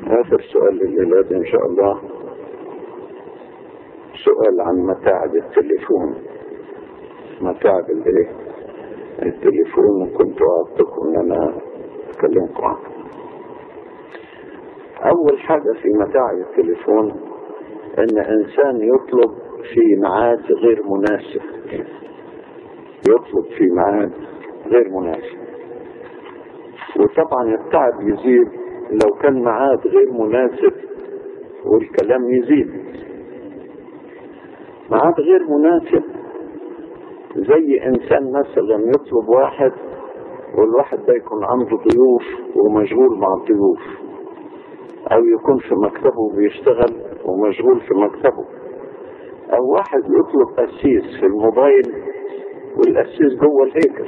آخر سؤال للولاد إن شاء الله سؤال عن متاعب التليفون متاعب الايه التليفون وكنت وعدتكم ان انا اكلمكم عنه اول حاجة في متاعب التليفون ان انسان يطلب في ميعاد غير مناسب يطلب في ميعاد غير مناسب وطبعا التعب يزيد لو كان ميعاد غير مناسب والكلام يزيد ميعاد غير مناسب زي انسان مثلا يطلب واحد والواحد ده يكون عنده ضيوف ومشغول مع الضيوف او يكون في مكتبه بيشتغل ومشغول في مكتبه او واحد يطلب قسيس في الموبايل والقسيس جوه الهيكل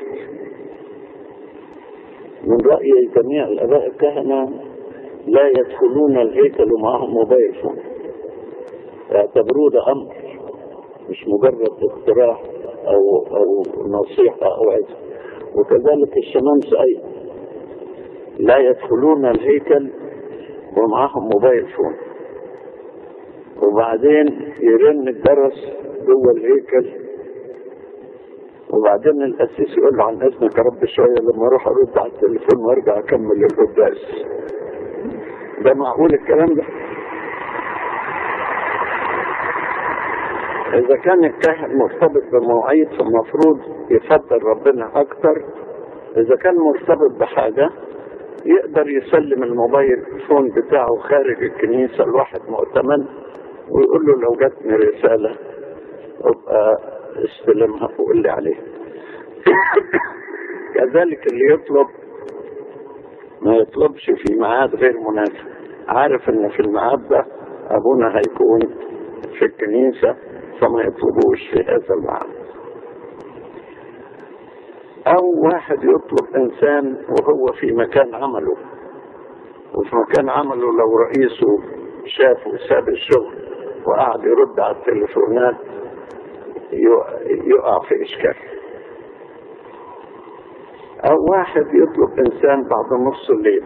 من رأي جميع الآباء الكهنة لا يدخلون الهيكل ومعهم موبايل فون اعتبروه ده أمر مش مجرد اقتراح أو أو نصيحة أو عزة وكذلك الشمامسة أيضا لا يدخلون الهيكل ومعهم موبايل فون وبعدين يرن الجرس جوه الهيكل وبعدين القسيس يقول له عن اذنك يا رب شويه لما اروح ارد على التليفون وارجع اكمل القداس ده معقول الكلام ده اذا كان الكاهن مرتبط بمواعيد فالمفروض يفضل ربنا اكتر اذا كان مرتبط بحاجه يقدر يسلم الموبايل فون بتاعه خارج الكنيسه لواحد مؤتمن ويقول له لو جاتني رساله ابقى استلمها وقول لي عليها كذلك اللي يطلب ما يطلبش في ميعاد غير مناسب عارف ان في الميعاد ده ابونا هيكون في الكنيسه فما يطلبوش في هذا الميعاد او واحد يطلب انسان وهو في مكان عمله وفي مكان عمله لو رئيسه شافه ساب الشغل وقعد يرد على التليفونات يقع في إشكال أو واحد يطلب إنسان بعد نص الليل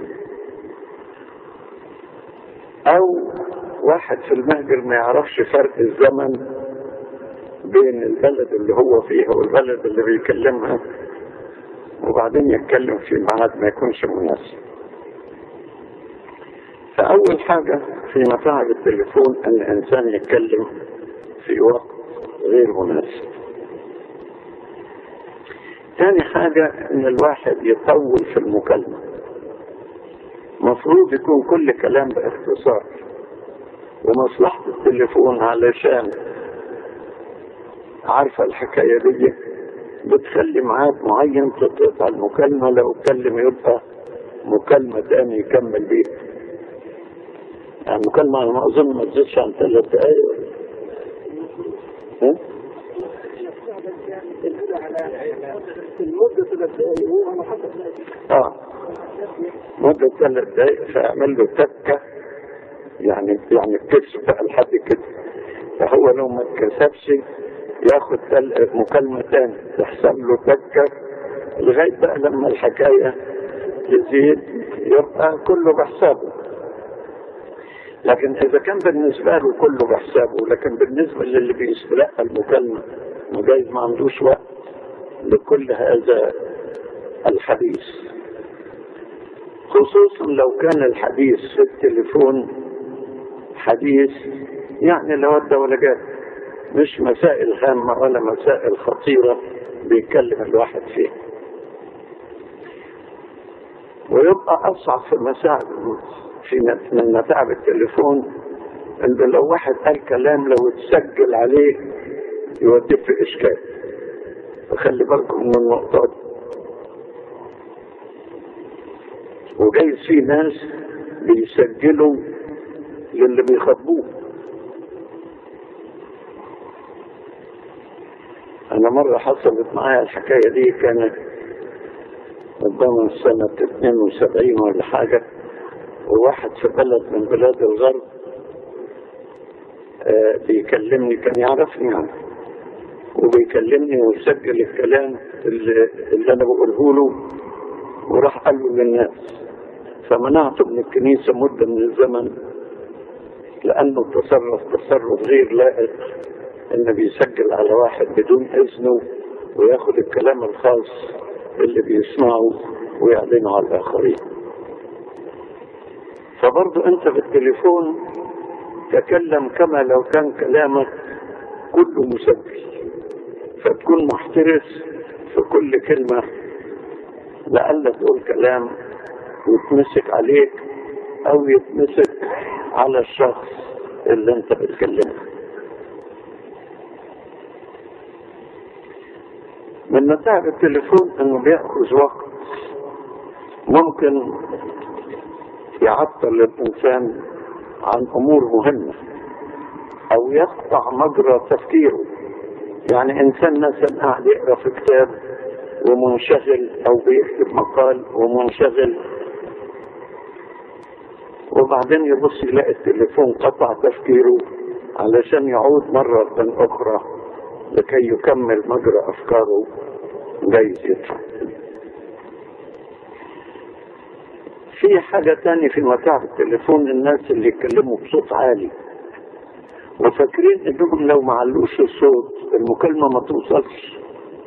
أو واحد في المهجر ما يعرفش فرق الزمن بين البلد اللي هو فيها والبلد اللي بيكلمها وبعدين يتكلم في ميعاد ما يكونش مناسب فأول حاجة في متاعب التليفون أن الإنسان يتكلم في وقت غير مناسب ثاني حاجة ان الواحد يطول في المكالمة مفروض يكون كل كلام باختصار ومصلحة التليفون علشان عارفة الحكاية دي بتخلي ميعاد معين تقطع المكالمة لو اتكلم يبقى مكالمة تاني يكمل بيها يعني مكالمة على ما أظن ما تزيدش عن ثلاث دقايق ها؟ المدة ثلاث دقايق هو أنا حسب اه مدة ثلاث دقايق فاعمل له تكة يعني يعني الكسب بقى لحد كده فهو لو ما اتكسبش ياخد تل- مكالمة تاني تحسب له تكة لغاية بقى لما الحكاية تزيد يبقى كله بحسابه لكن إذا كان بالنسبة له كله بحسابه لكن بالنسبة للي بيستلقى المكالمة وجايز ما عندوش وقت لكل هذا الحديث خصوصا لو كان الحديث في التليفون حديث يعني لا ود ولا جاد مش مسائل هامة ولا مسائل خطيرة بيتكلم الواحد فيها ويبقى أصعب في المساعد في مت- من متاعب التليفون ان لو واحد قال كلام لو اتسجل عليه يوديك في اشكال فخلي بالكم من النقطة دي وجايز في ناس بيسجلوا للي بيخاطبوه انا مرة حصلت معايا الحكاية دي كانت قدام سنة 72 ولا حاجة وواحد في بلد من بلاد الغرب آه، بيكلمني كان يعرفني يعني وبيكلمني ويسجل الكلام اللي, اللي انا بقوله له وراح قال له للناس فمنعته من الكنيسة مدة من الزمن لأنه تصرف تصرف غير لائق إنه بيسجل على واحد بدون إذنه وياخد الكلام الخاص اللي بيسمعه ويعلنه على الآخرين فبرضه أنت بالتليفون تكلم كما لو كان كلامك كله مسجل فتكون محترس في كل كلمة لألا تقول كلام يتمسك عليك أو يتمسك على الشخص اللي أنت بتكلمه من متاعب التليفون انه بياخذ وقت ممكن يعطل الانسان عن امور مهمه او يقطع مجرى تفكيره يعني انسان مثلا قاعد يقرا في كتاب ومنشغل او بيكتب مقال ومنشغل وبعدين يبص يلاقي التليفون قطع تفكيره علشان يعود مرة أخرى لكي يكمل مجرى أفكاره جايز يدفع في حاجة تانية في متاع التليفون الناس اللي يتكلموا بصوت عالي وفاكرين انهم لو ما علوش الصوت المكالمة ما توصلش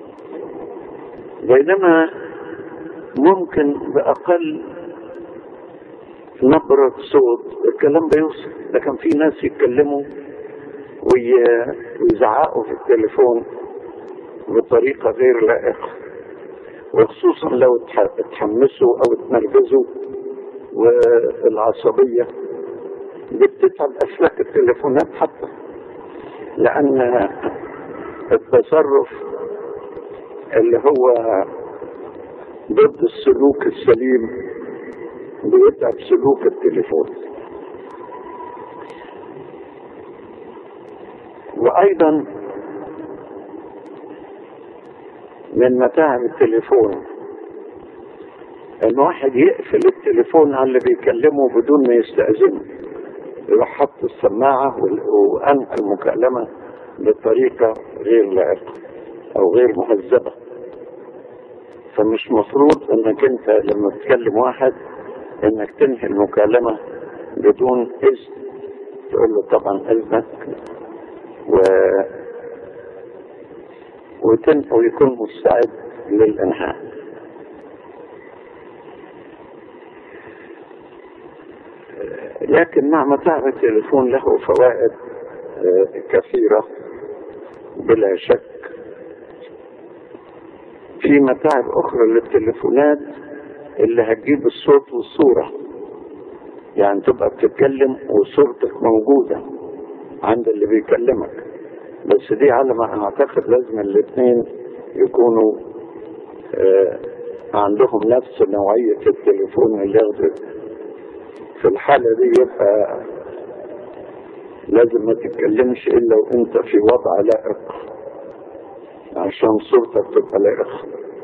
بينما ممكن بأقل نبرة صوت الكلام بيوصل لكن في ناس يتكلموا ويزعقوا في التليفون بطريقة غير لائقة وخصوصا لو اتحمسوا او اتنرفزوا والعصبية دي بتتعب اسلاك التليفونات حتى لان التصرف اللي هو ضد السلوك السليم بيتعب سلوك التليفون وايضا من متاعب التليفون ان واحد يقفل التليفون على اللي بيكلمه بدون ما يستأذنه يروح حط السماعة وأنهى المكالمة بطريقة غير لائقة أو غير مهذبة فمش مفروض انك انت لما تكلم واحد انك تنهي المكالمة بدون اذن تقول له طبعا اذنك و وتن... ويكون مستعد للانهاء لكن مع متاع التليفون له فوائد كثيرة بلا شك في متاعب أخرى للتليفونات اللي هتجيب الصوت والصورة يعني تبقى بتتكلم وصورتك موجودة عند اللي بيكلمك بس دي على ما أعتقد لازم الاثنين يكونوا آه عندهم نفس نوعية التليفون اللي ياخده في الحالة دي يبقى لازم ما تتكلمش إلا وأنت في وضع لائق عشان صورتك تبقى لائقة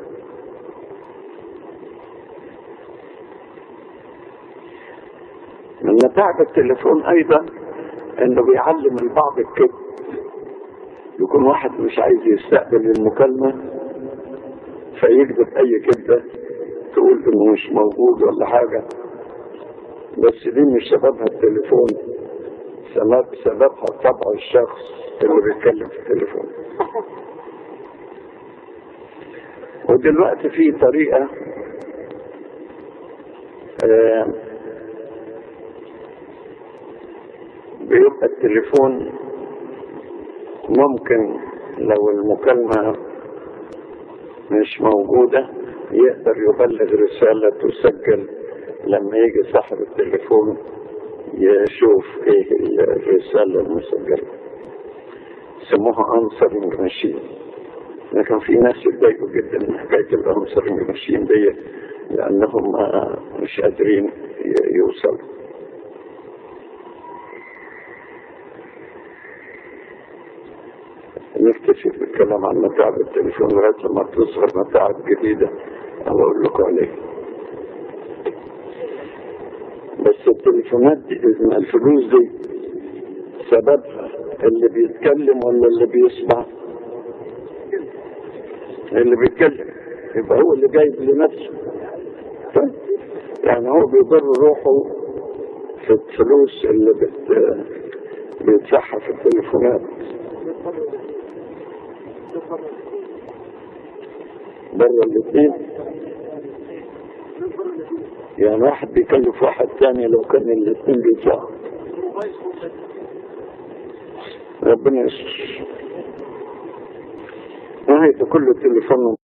من متاعب التليفون أيضا إنه بيعلم البعض الكذب يكون واحد مش عايز يستقبل المكالمة فيكذب أي كذبة تقول إنه مش موجود ولا حاجة بس دي مش سببها التليفون سبب سببها طبع الشخص اللي بيتكلم في التليفون ودلوقتي في طريقة آه بيبقى التليفون ممكن لو المكالمة مش موجودة يقدر يبلغ رسالة تسجل لما يجي صاحب التليفون يشوف ايه الرسالة المسجلة سموها انسرنج ماشين لكن في ناس يتضايقوا جدا من حكاية الانسرنج ماشين دي لانهم مش قادرين يوصلوا نكتفي بالكلام عن متاعب التليفون لغاية لما تظهر متاعب جديدة أنا أقول لكم عليها بس التليفونات دي الفلوس دي سببها اللي بيتكلم ولا اللي بيسمع اللي بيتكلم يبقى هو اللي جايب لنفسه طيب يعني هو بيضر روحه في الفلوس اللي بت بيدفعها في التليفونات بره الاثنين يعني واحد بيكلف واحد تاني لو كان الاثنين بيدفعوا ربنا يستر نهاية كل تليفون